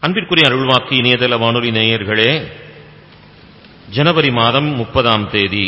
அன்பிற்குரிய அருள்வாக்கு இணையதள வானொலி நேயர்களே ஜனவரி மாதம் முப்பதாம் தேதி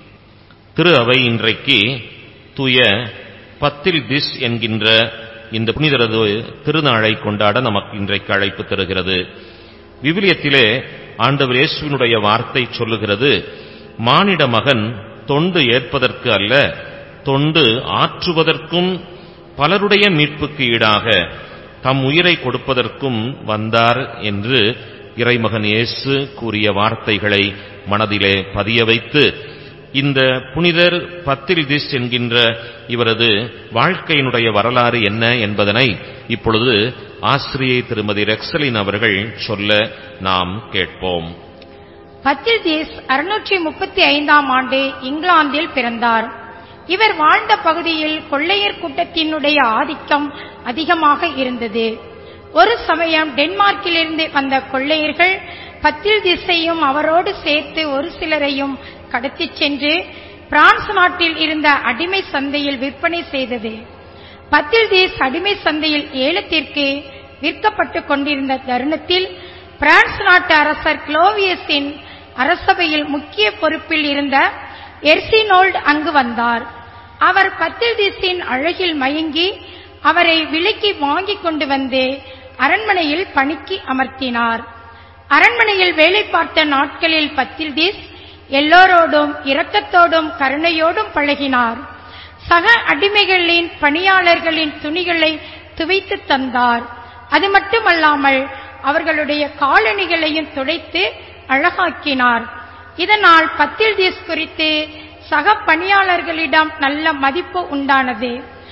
திரு அவை இன்றைக்கு தூய பத்தில் திஸ் என்கின்ற இந்த புனிதரது திருநாளை கொண்டாட நமக்கு இன்றைக்கு அழைப்பு தருகிறது விவிலியத்திலே ஆண்டவர் இயேசுவினுடைய வார்த்தை சொல்லுகிறது மானிட மகன் தொண்டு ஏற்பதற்கு அல்ல தொண்டு ஆற்றுவதற்கும் பலருடைய மீட்புக்கு ஈடாக தம் உயிரை கொடுப்பதற்கும் வந்தார் என்று இறைமகன் இயேசு கூறிய வார்த்தைகளை மனதிலே பதிய வைத்து இந்த புனிதர் பத்தில் திஸ் என்கின்ற இவரது வாழ்க்கையினுடைய வரலாறு என்ன என்பதனை இப்பொழுது ஆசிரியை திருமதி ரெக்சலின் அவர்கள் சொல்ல நாம் கேட்போம் பத்தில் தீஸ் அறுநூற்றி முப்பத்தி ஐந்தாம் ஆண்டு இங்கிலாந்தில் பிறந்தார் இவர் வாழ்ந்த பகுதியில் கொள்ளையர் கூட்டத்தினுடைய ஆதிக்கம் அதிகமாக இருந்தது ஒரு சமயம் டென்மார்க்கிலிருந்து வந்த கொள்ளையர்கள் பத்தில் திசையும் அவரோடு சேர்த்து ஒரு சிலரையும் கடத்திச் சென்று பிரான்ஸ் நாட்டில் இருந்த அடிமை சந்தையில் விற்பனை செய்தது பத்தில் தீஸ் அடிமை சந்தையில் ஏலத்திற்கு விற்கப்பட்டுக் கொண்டிருந்த தருணத்தில் பிரான்ஸ் நாட்டு அரசர் குளோவியஸின் அரசபையில் முக்கிய பொறுப்பில் இருந்த எர்சினோல்ட் அங்கு வந்தார் அவர் பத்தில்தீஸின் அழகில் மயங்கி அவரை விலைக்கு வாங்கிக் கொண்டு வந்து அரண்மனையில் பணிக்கு அமர்த்தினார் அரண்மனையில் வேலை பார்த்த நாட்களில் பத்தில்தீஸ் எல்லோரோடும் இரக்கத்தோடும் கருணையோடும் பழகினார் சக அடிமைகளின் பணியாளர்களின் துணிகளை துவைத்து தந்தார் அது மட்டுமல்லாமல் அவர்களுடைய காலணிகளையும் துடைத்து அழகாக்கினார் இதனால் பத்தில் தீஸ் குறித்து சக பணியாளர்களிடம் நல்ல மதிப்பு உண்டானது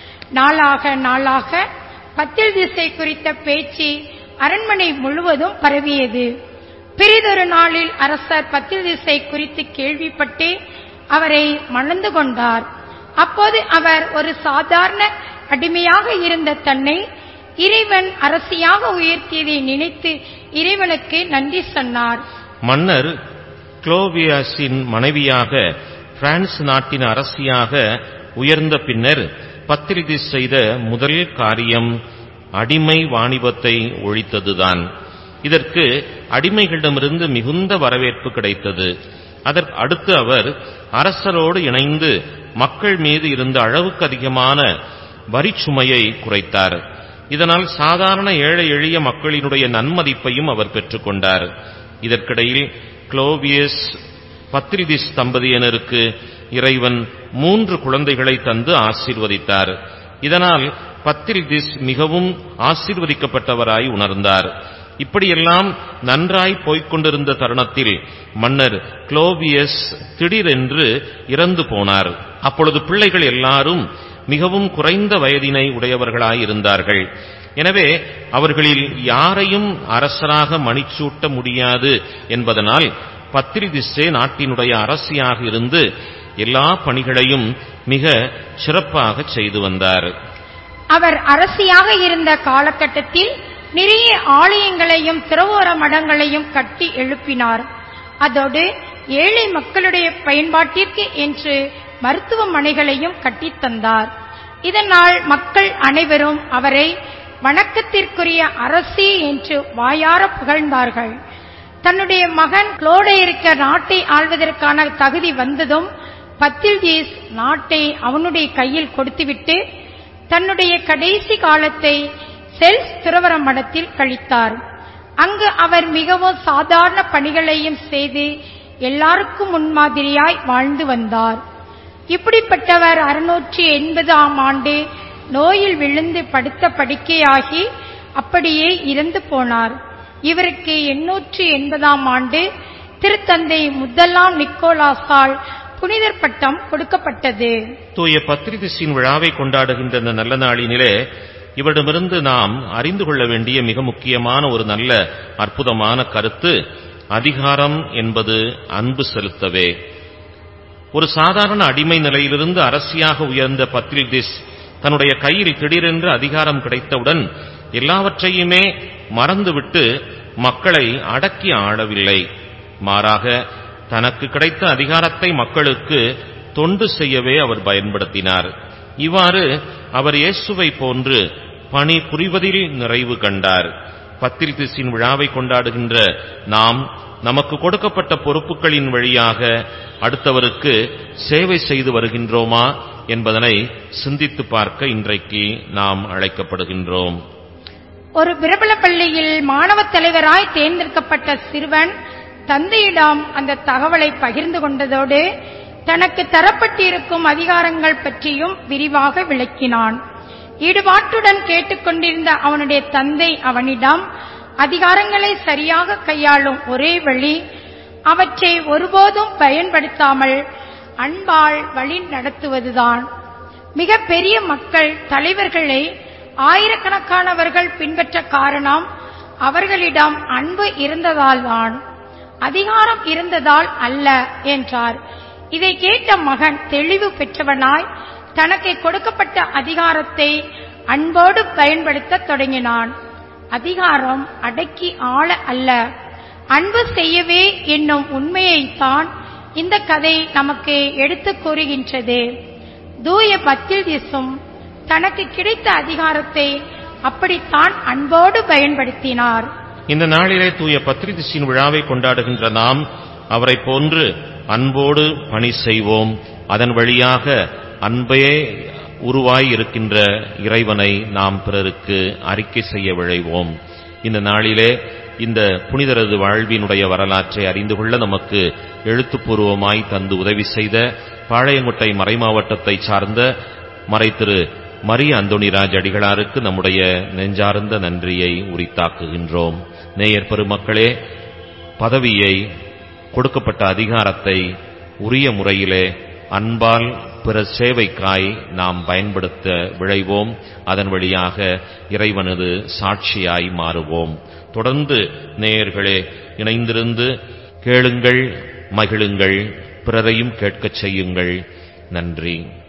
நாளாக நாளாக பத்தில் திசை குறித்த பேச்சு அரண்மனை முழுவதும் பரவியது பிறிதொரு நாளில் அரசர் பத்தில் திசை குறித்து கேள்விப்பட்டு அவரை மணந்து கொண்டார் அப்போது அவர் ஒரு சாதாரண அடிமையாக இருந்த தன்னை இறைவன் அரசியாக உயர்த்தியதை நினைத்து இறைவனுக்கு நன்றி சொன்னார் மன்னர் குளோவியாஸின் மனைவியாக பிரான்ஸ் நாட்டின் அரசியாக உயர்ந்த பின்னர் பத்திரிதிஸ் செய்த முதல் காரியம் அடிமை வாணிபத்தை ஒழித்ததுதான் இதற்கு அடிமைகளிடமிருந்து மிகுந்த வரவேற்பு கிடைத்தது அதற்கு அடுத்து அவர் அரசரோடு இணைந்து மக்கள் மீது இருந்த அளவுக்கு அதிகமான வரிச்சுமையை குறைத்தார் இதனால் சாதாரண ஏழை எளிய மக்களினுடைய நன்மதிப்பையும் அவர் பெற்றுக்கொண்டார் இதற்கிடையில் குளோவியஸ் பத்ரிதிஸ் தம்பதியினருக்கு இறைவன் மூன்று குழந்தைகளை தந்து ஆசீர்வதித்தார் இதனால் பத்ரிதிஸ் மிகவும் ஆசீர்வதிக்கப்பட்டவராய் உணர்ந்தார் இப்படியெல்லாம் நன்றாய் போய்க் கொண்டிருந்த தருணத்தில் மன்னர் குளோவியஸ் திடீரென்று இறந்து போனார் அப்பொழுது பிள்ளைகள் எல்லாரும் மிகவும் குறைந்த வயதினை உடையவர்களாய் இருந்தார்கள் எனவே அவர்களில் யாரையும் அரசராக மணிச்சூட்ட முடியாது என்பதனால் பத்திரிதிஸ்ஸே நாட்டினுடைய அரசியாக இருந்து எல்லா பணிகளையும் மிக சிறப்பாக செய்து வந்தார் அவர் அரசியாக இருந்த காலகட்டத்தில் நிறைய ஆலயங்களையும் திரவோர மடங்களையும் கட்டி எழுப்பினார் அதோடு ஏழை மக்களுடைய பயன்பாட்டிற்கு என்று மருத்துவமனைகளையும் கட்டித் தந்தார் இதனால் மக்கள் அனைவரும் அவரை வணக்கத்திற்குரிய அரசி என்று வாயார புகழ்ந்தார்கள் தன்னுடைய மகன் குளோடையிருக்க நாட்டை ஆள்வதற்கான தகுதி வந்ததும் பத்தில்தீஸ் நாட்டை அவனுடைய கையில் கொடுத்துவிட்டு தன்னுடைய கடைசி காலத்தை செல்ஸ் துறவர மடத்தில் கழித்தார் அங்கு அவர் மிகவும் சாதாரண பணிகளையும் செய்து எல்லாருக்கும் முன்மாதிரியாய் வாழ்ந்து வந்தார் இப்படிப்பட்டவர் அறுநூற்றி எண்பதாம் ஆண்டு நோயில் விழுந்து படுத்த படுக்கையாகி அப்படியே இறந்து போனார் இவருக்கு எண்ணூற்றி எண்பதாம் ஆண்டு திருத்தந்தை முதலாம் நிக்கோலாஸால் புனிதர் பட்டம் கொடுக்கப்பட்டது தூய பத்ரிதிஸின் விழாவை கொண்டாடுகின்ற இந்த நல்ல நாளினிலே இவரிடமிருந்து நாம் அறிந்து கொள்ள வேண்டிய மிக முக்கியமான ஒரு நல்ல அற்புதமான கருத்து அதிகாரம் என்பது அன்பு செலுத்தவே ஒரு சாதாரண அடிமை நிலையிலிருந்து அரசியாக உயர்ந்த பத்ரிதிஸ் தன்னுடைய கையில் திடீரென்று அதிகாரம் கிடைத்தவுடன் எல்லாவற்றையுமே மறந்துவிட்டு மக்களை அடக்கி ஆளவில்லை மாறாக தனக்கு கிடைத்த அதிகாரத்தை மக்களுக்கு தொண்டு செய்யவே அவர் பயன்படுத்தினார் இவ்வாறு அவர் இயேசுவை போன்று பணி புரிவதில் நிறைவு கண்டார் பத்தில் திசின் விழாவை கொண்டாடுகின்ற நாம் நமக்கு கொடுக்கப்பட்ட பொறுப்புகளின் வழியாக அடுத்தவருக்கு சேவை செய்து வருகின்றோமா என்பதனை சிந்தித்து பார்க்க இன்றைக்கு நாம் அழைக்கப்படுகின்றோம் ஒரு பிரபல பள்ளியில் மாணவத் தலைவராய் தேர்ந்தெடுக்கப்பட்ட சிறுவன் தந்தையிடம் அந்த தகவலை பகிர்ந்து கொண்டதோடு தனக்கு தரப்பட்டிருக்கும் அதிகாரங்கள் பற்றியும் விரிவாக விளக்கினான் ஈடுபாட்டுடன் கேட்டுக்கொண்டிருந்த அவனுடைய தந்தை அவனிடம் அதிகாரங்களை சரியாக கையாளும் ஒரே வழி அவற்றை ஒருபோதும் பயன்படுத்தாமல் அன்பால் வழி நடத்துவதுதான் மிக பெரிய மக்கள் தலைவர்களை ஆயிரக்கணக்கானவர்கள் பின்பற்ற காரணம் அவர்களிடம் அன்பு இருந்ததால்தான் அதிகாரம் இருந்ததால் அல்ல என்றார் இதை கேட்ட மகன் தெளிவு பெற்றவனாய் தனக்கு கொடுக்கப்பட்ட அதிகாரத்தை அன்போடு பயன்படுத்த தொடங்கினான் அதிகாரம் அடக்கி ஆள அல்ல அன்பு செய்யவே என்னும் உண்மையைத்தான் இந்த கதை நமக்கு எடுத்துக் கூறுகின்றது தூய பத்தில் திசும் தனக்கு கிடைத்த அதிகாரத்தை அப்படித்தான் அன்போடு பயன்படுத்தினார் இந்த நாளிலே தூய பத்ரிதிசின் விழாவை கொண்டாடுகின்ற நாம் அவரை போன்று அன்போடு பணி செய்வோம் அதன் வழியாக அன்பே உருவாய் இருக்கின்ற இறைவனை நாம் பிறருக்கு அறிக்கை செய்ய விழைவோம் இந்த நாளிலே இந்த புனிதரது வாழ்வினுடைய வரலாற்றை அறிந்து கொள்ள நமக்கு எழுத்துப்பூர்வமாய் தந்து உதவி செய்த பாளையங்கோட்டை மறைமாவட்டத்தை சார்ந்த மறைத்திரு மரிய அந்தோணிராஜ் அடிகளாருக்கு நம்முடைய நெஞ்சார்ந்த நன்றியை உரித்தாக்குகின்றோம் நேயர் பெருமக்களே பதவியை கொடுக்கப்பட்ட அதிகாரத்தை உரிய முறையிலே அன்பால் பிற சேவைக்காய் நாம் பயன்படுத்த விழைவோம் அதன் வழியாக இறைவனது சாட்சியாய் மாறுவோம் தொடர்ந்து நேயர்களே இணைந்திருந்து கேளுங்கள் மகிழுங்கள் பிறரையும் கேட்கச் செய்யுங்கள் நன்றி